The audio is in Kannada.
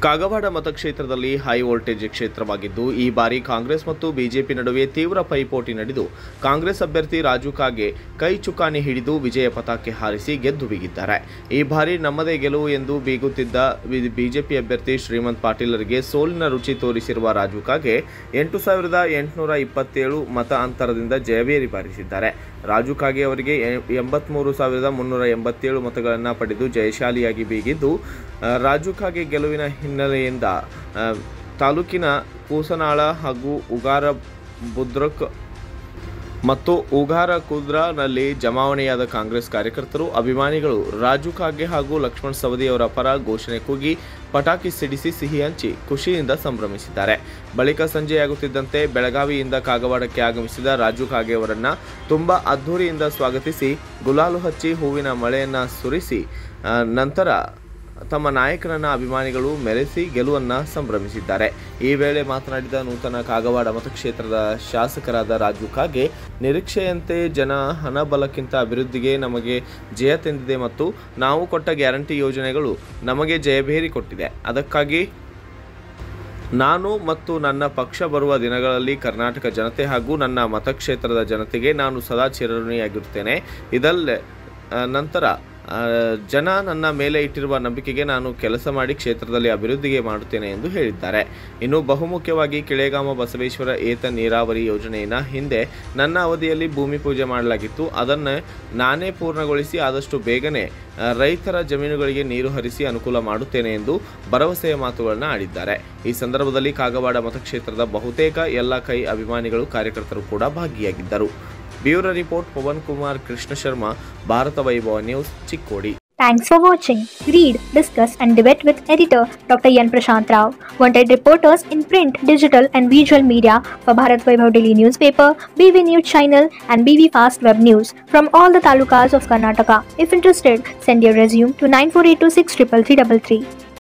ಕಾಗವಾಡ ಮತಕ್ಷೇತ್ರದಲ್ಲಿ ಹೈ ವೋಲ್ಟೇಜ್ ಕ್ಷೇತ್ರವಾಗಿದ್ದು ಈ ಬಾರಿ ಕಾಂಗ್ರೆಸ್ ಮತ್ತು ಬಿಜೆಪಿ ನಡುವೆ ತೀವ್ರ ಪೈಪೋಟಿ ನಡೆದು ಕಾಂಗ್ರೆಸ್ ಅಭ್ಯರ್ಥಿ ರಾಜು ಕಾಗೆ ಕೈ ಚುಕ್ಕಾಣಿ ಹಿಡಿದು ವಿಜಯ ಪತಾಕೆ ಹಾರಿಸಿ ಗೆದ್ದು ಬಿಗಿದ್ದಾರೆ ಈ ಬಾರಿ ನಮ್ಮದೇ ಗೆಲುವು ಎಂದು ಬೀಗುತ್ತಿದ್ದ ಬಿ- ಬಿಜೆಪಿ ಅಭ್ಯರ್ಥಿ ಶ್ರೀಮಂತ್ ಪಾಟೀಲರಿಗೆ ಸೋಲಿನ ರುಚಿ ತೋರಿಸಿರುವ ರಾಜು ಕಾಗೆ ಎಂಟು ಸಾವಿರದ ಎಂಟುನೂರ ಇಪ್ಪತ್ತೇಳು ಮತ ಅಂತರದಿಂದ ಜಯಬೇರಿ ಬಾರಿಸಿದ್ದಾರೆ ರಾಜು ಕಾಗೆ ಅವರಿಗೆ ಎ- ಎಂಬತ್ಮೂರು ಸಾವಿರದ ಮುನ್ನೂರ ಎಂಬತ್ತೇಳು ಮತಗಳನ್ನು ಪಡೆದು ಜಯಶಾಲಿಯಾಗಿ ಬೀಗಿದ್ದು ಆ, ರಾಜು ಕಾಗೆ ಗೆಲುವಿನ ಹಿನ್ನೆಲೆಯಿಂದ ಆ, ತಾಲೂಕಿನ ಕೂಸನಾಳ ಹಾಗೂ ಉಗಾರ ಬುದ್ರಕ್ ಮತ್ತು ಉಗಾರ ಕುದ್ರಾನಲ್ಲಿ ಜಮಾವಣೆಯಾದ ಕಾಂಗ್ರೆಸ್ ಕಾರ್ಯಕರ್ತರು ಅಭಿಮಾನಿಗಳು ರಾಜು ಕಾಗೆ ಹಾಗೂ ಲಕ್ಷ್ಮಣ್ ಸವದಿ ಅವರ ಪರ ಘೋಷಣೆ ಕೂಗಿ ಪಟಾಕಿ ಸಿಡಿಸಿ ಸಿಹಿ ಹಂಚಿ ಖುಷಿಯಿಂದ ಸಂಭ್ರಮಿಸಿದ್ದಾರೆ ಬಳಿಕ ಸಂಜೆಯಾಗುತ್ತಿದ್ದಂತೆ ಬೆಳಗಾವಿಯಿಂದ ಕಾಗವಾಡಕ್ಕೆ ಆಗಮಿಸಿದ ರಾಜು ಕಾಗೆ ಅವರನ್ನ ತುಂಬಾ ಅದ್ಧೂರಿಯಿಂದ ಸ್ವಾಗತಿಸಿ ಗುಲಾಲು ಹಚ್ಚಿ ಹೂವಿನ ಮಳೆಯನ್ನ ಸುರಿಸಿ ಆ, ನಂತರ ತಮ್ಮ ನಾಯಕನನ್ನ ಅಭಿಮಾನಿಗಳು ಮೆರೆಸಿ ಗೆಲುವನ್ನ ಸಂಭ್ರಮಿಸಿದ್ದಾರೆ ಈ ವೇಳೆ ಮಾತನಾಡಿದ ನೂತನ ಕಾಗವಾಡ ಮತಕ್ಷೇತ್ರದ ಶಾಸಕರಾದ ರಾಜು ಕಾಗೆ ನಿರೀಕ್ಷೆಯಂತೆ ಜನ ಹಣ ಬಲಕ್ಕಿಂತ ಅಭಿವೃದ್ಧಿಗೆ ನಮಗೆ ಜಯ ತಂದಿದೆ ಮತ್ತು ನಾವು ಕೊಟ್ಟ ಗ್ಯಾರಂಟಿ ಯೋಜನೆಗಳು ನಮಗೆ ಜಯಭೇರಿ ಕೊಟ್ಟಿದೆ ಅದಕ್ಕಾಗಿ ನಾನು ಮತ್ತು ನನ್ನ ಪಕ್ಷ ಬರುವ ದಿನಗಳಲ್ಲಿ ಕರ್ನಾಟಕ ಜನತೆ ಹಾಗೂ ನನ್ನ ಮತಕ್ಷೇತ್ರದ ಜನತೆಗೆ ನಾನು ಸದಾ ಚಿರಋಣಿಯಾಗಿರುತ್ತೇನೆ ಇದಲ್ಲೇ ಆ, ನಂತರ ಆ, ಜನ ನನ್ನ ಮೇಲೆ ಇಟ್ಟಿರುವ ನಂಬಿಕೆಗೆ ನಾನು ಕೆಲಸ ಮಾಡಿ ಕ್ಷೇತ್ರದಲ್ಲಿ ಅಭಿವೃದ್ಧಿಗೆ ಮಾಡುತ್ತೇನೆ ಎಂದು ಹೇಳಿದ್ದಾರೆ ಇನ್ನು ಬಹುಮುಖ್ಯವಾಗಿ ಕಿಳೆಗಾಮ ಬಸವೇಶ್ವರ ಏತ ನೀರಾವರಿ ಯೋಜನೆಯನ್ನು ಹಿಂದೆ ನನ್ನ ಅವಧಿಯಲ್ಲಿ ಭೂಮಿ ಪೂಜೆ ಮಾಡಲಾಗಿತ್ತು ಅದನ್ನು ನಾನೇ ಪೂರ್ಣಗೊಳಿಸಿ ಆದಷ್ಟು ಬೇಗನೆ ಆ, ರೈತರ ಜಮೀನುಗಳಿಗೆ ನೀರು ಹರಿಸಿ ಅನುಕೂಲ ಮಾಡುತ್ತೇನೆ ಎಂದು ಭರವಸೆಯ ಮಾತುಗಳನ್ನು ಆಡಿದ್ದಾರೆ ಈ ಸಂದರ್ಭದಲ್ಲಿ ಕಾಗವಾಡ ಮತಕ್ಷೇತ್ರದ ಬಹುತೇಕ ಎಲ್ಲ ಕೈ ಅಭಿಮಾನಿಗಳು ಕಾರ್ಯಕರ್ತರು ಕೂಡ ಭಾಗಿಯಾಗಿದ್ದರು bureau report Pavan Kumar Krishna Sharma Bharatha Vaibhava news Chikkodi Thanks for watching. Read, discuss, and debate with editor Dr. Yan Prashant Rao. Wanted reporters in print, digital, and visual media for Bharat Vaibhav Daily Newspaper, BV News Channel, and BV Fast Web News from all the talukas of Karnataka. If interested, send your resume to 9482633333.